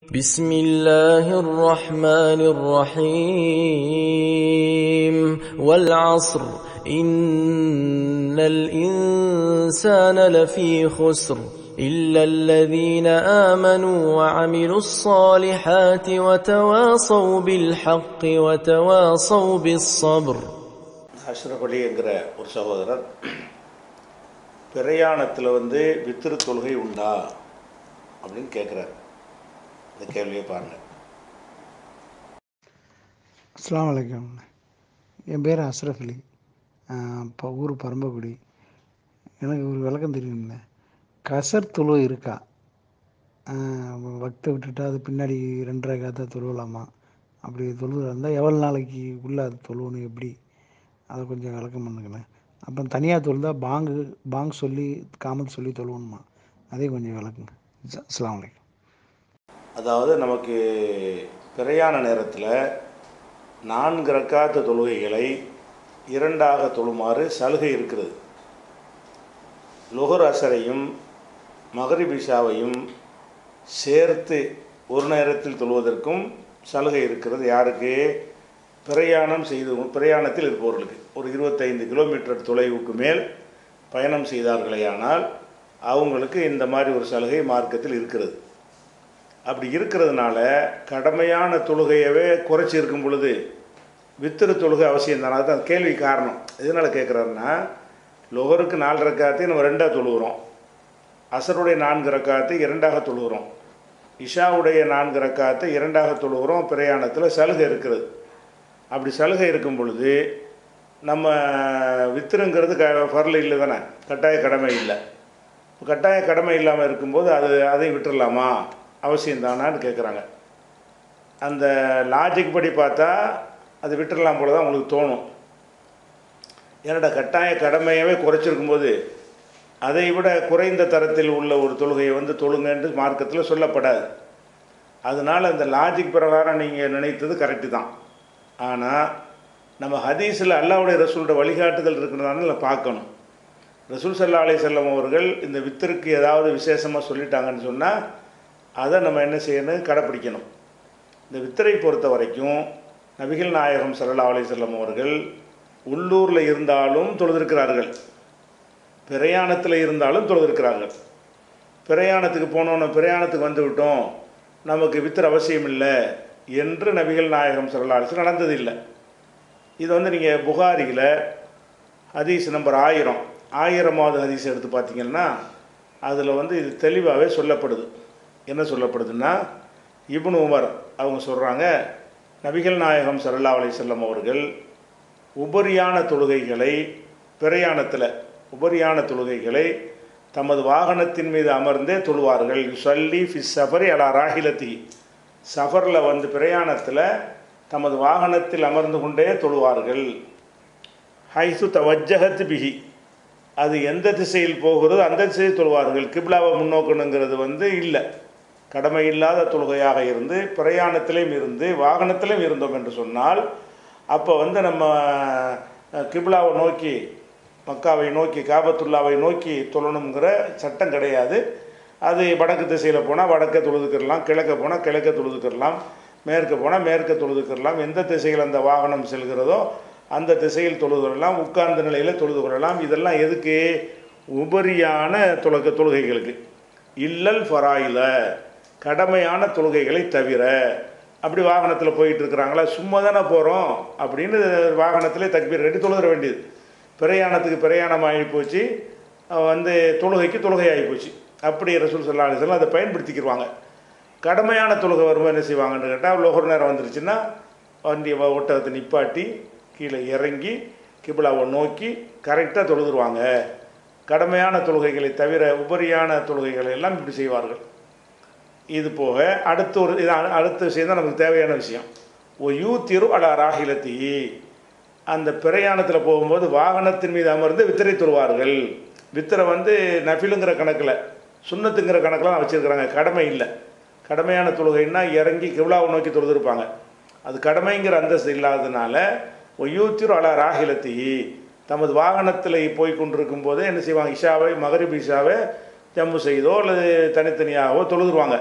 بسم الله الرحمن الرحيم والعصر إن الإنسان لفي خسر إلا الذين آمنوا وعملوا الصالحات وتواصوا بالحق وتواصوا بالصبر அஷ்ரஃப் அலி என்கிற ஒரு சகோதரர் பிரயாணத்தில் வந்து வித்திரு தொழுகை உண்டா அப்படின்னு கேட்குறாரு இந்த கேள்வியை பாருங்கள் அஸ்லாம் வலைக்கம் என் பேர் அஸ்ரஃப் அலி இப்போ ஊர் பரம்பக்குடி எனக்கு ஒரு விளக்கம் தெரியும்ல கசர் தொழு இருக்கா வக்தை விட்டுட்டா அது பின்னாடி ரெண்டரை காத்தா தொழுவலாமா அப்படி தொழுவா இருந்தால் எவ்வளோ நாளைக்கு உள்ளே அது தொழுவணும் எப்படி அதை கொஞ்சம் விளக்கம் பண்ணுங்களேன் அப்புறம் தனியாக தொழுதா பாங்கு பாங்க் சொல்லி காமத் சொல்லி தொழுவணுமா அதையும் கொஞ்சம் விளக்குங்க அஸ்லாம் வலைக்கம் அதாவது நமக்கு பிரயாண நேரத்தில் நான்கு ரக்காத்த தொழுகைகளை இரண்டாக தொழுமாறு சலுகை இருக்கிறது லுகர் அசரையும் மகரிபிஷாவையும் சேர்த்து ஒரு நேரத்தில் தொழுவதற்கும் சலுகை இருக்கிறது யாருக்கு பிரயாணம் செய்து பிரயாணத்தில் இருப்பவர்களுக்கு ஒரு இருபத்தைந்து கிலோமீட்டர் தொலைவுக்கு மேல் பயணம் செய்தார்களேயானால் அவங்களுக்கு இந்த மாதிரி ஒரு சலுகை மார்க்கத்தில் இருக்கிறது அப்படி இருக்கிறதுனால கடமையான தொழுகையவே குறைச்சி இருக்கும் பொழுது வித்திரு தொழுகை அவசியம் தானே அதுதான் கேள்வி காரணம் எதனால் கேட்குறாருன்னா லொகருக்கு நாலு ரக்காத்தை நம்ம ரெண்டாக தொழுகிறோம் அசருடைய நான்கு ரக்காத்தை இரண்டாக தொழுகிறோம் இஷாவுடைய நான்கு ரக்காத்தை இரண்டாக தொழுகிறோம் பிரயாணத்தில் சலுகை இருக்கிறது அப்படி சலுகை இருக்கும் பொழுது நம்ம வித்திருங்கிறது க ஃபரில் இல்லை தானே கட்டாய கடமை இல்லை கட்டாய கடமை இல்லாமல் இருக்கும்போது அது அதையும் விட்டுடலாமா அவசியம் தானான்னு கேட்குறாங்க அந்த லாஜிக் படி பார்த்தா அது விட்டுடலாம் போல தான் உங்களுக்கு தோணும் என்னடா கட்டாய கடமையவே குறைச்சிருக்கும்போது அதை விட குறைந்த தரத்தில் உள்ள ஒரு தொழுகையை வந்து தொழுங்கன்னு மார்க்கத்தில் சொல்லப்படாது அதனால் அந்த லாஜிக் பிரகாரம் நீங்கள் நினைத்தது கரெக்டு தான் ஆனால் நம்ம ஹதீஸில் அல்லாவுடைய ரசூலோட வழிகாட்டுதல் இருக்கிறதால பார்க்கணும் ரசூல் சல்லா அலி செல்லம் அவர்கள் இந்த வித்திற்கு ஏதாவது விசேஷமாக சொல்லிட்டாங்கன்னு சொன்னால் அதை நம்ம என்ன செய்யணும் கடைப்பிடிக்கணும் இந்த வித்திரை பொறுத்த வரைக்கும் நபிகள் நாயகம் சல்லா அலி செல்லம் அவர்கள் உள்ளூரில் இருந்தாலும் தொழுதிருக்கிறார்கள் பிரயாணத்தில் இருந்தாலும் தொழுதிருக்கிறார்கள் பிரயாணத்துக்கு போனோன்னு பிரயாணத்துக்கு வந்து விட்டோம் நமக்கு வித்திர அவசியம் இல்லை என்று நபிகள் நாயகம் சல்லா அலிஸ் நடந்ததில்லை இது வந்து நீங்கள் புகாரியில் ஹதீஸ் நம்பர் ஆயிரம் ஆயிரமாவது ஹதீஸ் எடுத்து பார்த்தீங்கன்னா அதில் வந்து இது தெளிவாகவே சொல்லப்படுது என்ன சொல்லப்படுதுன்னா இப்னு உமர் அவங்க சொல்கிறாங்க நபிகள் நாயகம் சல்லா அலி செல்லம் அவர்கள் உபரியான தொழுகைகளை பிரயாணத்தில் உபரியான தொழுகைகளை தமது வாகனத்தின் மீது அமர்ந்தே தொழுவார்கள் சொல்லி ஃபிஸ் சஃபரி அலா ராகிலத்தி சஃபரில் வந்து பிரயாணத்தில் தமது வாகனத்தில் அமர்ந்து கொண்டே தொழுவார்கள் ஹைசு தவஜகத் பிஹி அது எந்த திசையில் போகிறதோ அந்த திசையில் தொழுவார்கள் கிப்லாவை முன்னோக்கணுங்கிறது வந்து இல்லை கடமை இல்லாத தொழுகையாக இருந்து பிரயாணத்திலையும் இருந்து வாகனத்திலையும் இருந்தோம் என்று சொன்னால் அப்போ வந்து நம்ம கிப்லாவை நோக்கி மக்காவை நோக்கி காபத்துல்லாவை நோக்கி தொழணுங்கிற சட்டம் கிடையாது அது வடக்கு திசையில் போனால் வடக்க தொழுதுக்கிடலாம் கிழக்க போனால் கிழக்க தொழுதுக்கிடலாம் மேற்க போனால் மேற்க தொழுதுக்கிடலாம் எந்த திசையில் அந்த வாகனம் செல்கிறதோ அந்த திசையில் தொழுது கொள்ளலாம் உட்கார்ந்த நிலையில் தொழுது கொள்ளலாம் இதெல்லாம் எதுக்கு உபரியான தொழுக தொழுகைகளுக்கு இல்லல் ஃபராயில கடமையான தொழுகைகளை தவிர அப்படி வாகனத்தில் போயிட்டு இருக்கிறாங்களா சும்மா தானே போகிறோம் அப்படின்னு வாகனத்திலே தக்பீர் கட்டி தொழுகிற வேண்டியது பிரயாணத்துக்கு பிரயாணம் ஆகி போச்சு வந்து தொழுகைக்கு தொழுகை ஆகி போச்சு அப்படி ரசூல் சல்லா அலிஸ்லாம் அதை பயன்படுத்திக்கிடுவாங்க கடமையான தொழுகை வரும்போது என்ன செய்வாங்கன்னு கேட்டால் லோகர் நேரம் வந்துருச்சுன்னா வண்டி ஒட்டகத்தை நிப்பாட்டி கீழே இறங்கி கிபிலாவை நோக்கி கரெக்டாக தொழுதுருவாங்க கடமையான தொழுகைகளை தவிர உபரியான தொழுகைகளை எல்லாம் இப்படி செய்வார்கள் இது போக அடுத்த ஒரு இது அடுத்த விஷயம் தான் நமக்கு தேவையான விஷயம் ஓ யூ திரு அலா ராகிலத்தி அந்த பிரயாணத்தில் போகும்போது வாகனத்தின் மீது அமர்ந்து வித்திரை தொழுவார்கள் வித்திரை வந்து நஃபிலுங்கிற கணக்கில் சுண்ணத்துங்கிற கணக்கெலாம் வச்சுருக்கிறாங்க கடமை இல்லை கடமையான தொழுகைன்னா இறங்கி கிவ்லாவை நோக்கி தொழுதுருப்பாங்க அது கடமைங்கிற அந்தஸ்து இல்லாததுனால ஒய்யூத்திரு அலா ராகிலத்தி தமது வாகனத்தில் போய் கொண்டிருக்கும் போதே என்ன செய்வாங்க இஷாவை மகரிப் இஷாவை ஜம்மு செய்தோ அல்லது தனித்தனியாகவோ தொழுதுருவாங்க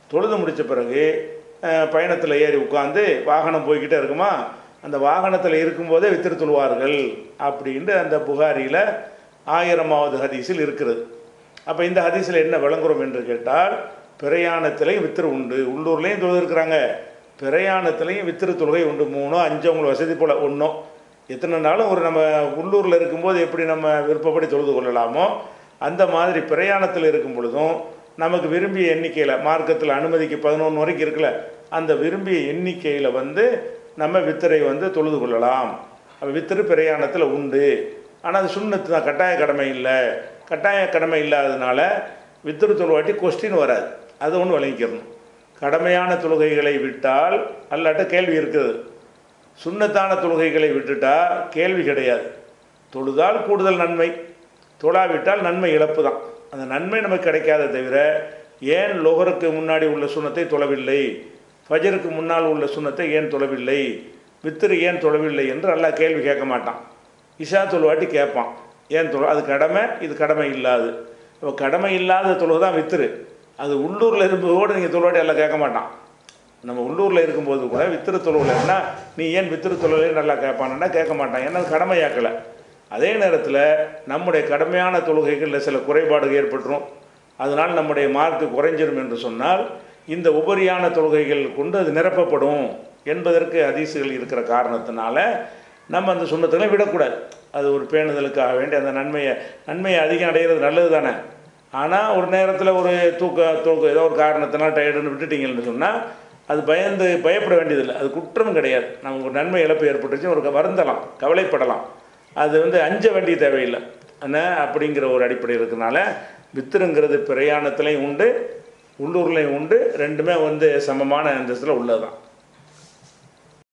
தொழுது முடித்த பிறகு பயணத்தில் ஏறி உட்காந்து வாகனம் போய்கிட்டே இருக்குமா அந்த வாகனத்தில் இருக்கும்போதே வித்திரு தொழுவார்கள் அப்படின்ட்டு அந்த புகாரியில் ஆயிரமாவது ஹதீஸில் இருக்கிறது அப்போ இந்த ஹதீஸில் என்ன விளங்குறோம் என்று கேட்டால் பிரயாணத்திலையும் வித்திரு உண்டு உள்ளூர்லேயும் தொழுது இருக்கிறாங்க பிரயாணத்திலையும் வித்திரு தொழுகை உண்டு மூணோ அஞ்சோ உங்களுக்கு வசதி போல் ஒன்றோ எத்தனை நாளும் ஒரு நம்ம உள்ளூரில் இருக்கும்போது எப்படி நம்ம விருப்பப்படி தொழுது கொள்ளலாமோ அந்த மாதிரி பிரயாணத்தில் இருக்கும் பொழுதும் நமக்கு விரும்பிய எண்ணிக்கையில் மார்க்கத்தில் அனுமதிக்கு பதினொன்று வரைக்கும் இருக்குல்ல அந்த விரும்பிய எண்ணிக்கையில் வந்து நம்ம வித்திரை வந்து தொழுது கொள்ளலாம் அப்போ வித்திரு பிரயாணத்தில் உண்டு ஆனால் அது சுண்ணத்து தான் கட்டாய கடமை இல்லை கட்டாய கடமை இல்லாததுனால வித்திரு தொழுவாட்டி கொஸ்டின் வராது அது ஒன்று விளங்கிக்கிறணும் கடமையான தொழுகைகளை விட்டால் அல்லாட்ட கேள்வி இருக்குது சுண்ணத்தான தொழுகைகளை விட்டுட்டா கேள்வி கிடையாது தொழுதால் கூடுதல் நன்மை தொழாவிட்டால் நன்மை இழப்பு தான் அந்த நன்மை நமக்கு கிடைக்காத தவிர ஏன் லொகருக்கு முன்னாடி உள்ள சுண்ணத்தை தொழவில்லை ஃபஜருக்கு முன்னால் உள்ள சுண்ணத்தை ஏன் தொழவில்லை வித்திரு ஏன் தொழவில்லை என்று அல்லாஹ் கேள்வி கேட்க மாட்டான் இஷா தொழுவாட்டி கேட்பான் ஏன் தொழ அது கடமை இது கடமை இல்லாது இப்போ கடமை இல்லாத தொழுகை தான் வித்திரு அது உள்ளூரில் இருக்கும்போது நீங்கள் தொழுவாட்டி எல்லாம் கேட்க மாட்டான் நம்ம உள்ளூரில் இருக்கும்போது கூட வித்திரு தொழுவலைன்னா நீ ஏன் வித்திரு தொழுவலை நல்லா கேட்பானா கேட்க மாட்டான் ஏன்னா அது கடமையாக்கலை அதே நேரத்தில் நம்முடைய கடமையான தொழுகைகளில் சில குறைபாடுகள் ஏற்பட்டுரும் அதனால் நம்முடைய மார்க்கு குறைஞ்சிரும் என்று சொன்னால் இந்த உபரியான தொழுகைகள் கொண்டு அது நிரப்பப்படும் என்பதற்கு அதிசுகள் இருக்கிற காரணத்தினால நம்ம அந்த சுண்ணத்துகளை விடக்கூடாது அது ஒரு பேணுதலுக்காக வேண்டி அந்த நன்மையை நன்மையை அதிகம் அடைகிறது நல்லது தானே ஆனால் ஒரு நேரத்தில் ஒரு தூக்க தூக்க ஏதோ ஒரு காரணத்தினால் டயர்டுன்னு விட்டுட்டீங்கன்னு சொன்னால் அது பயந்து பயப்பட வேண்டியதில்லை அது குற்றம் கிடையாது நமக்கு ஒரு நன்மை இழப்பு ஏற்பட்டுச்சு ஒரு வருந்தலாம் கவலைப்படலாம் அது வந்து அஞ்ச வேண்டிய தேவையில்லை என்ன அப்படிங்கிற ஒரு அடிப்படை இருக்கிறனால வித்திருங்கிறது பிரயாணத்துலேயும் உண்டு உள்ளூர்லேயும் உண்டு ரெண்டுமே வந்து சமமான அந்தஸ்தில் உள்ளது தான்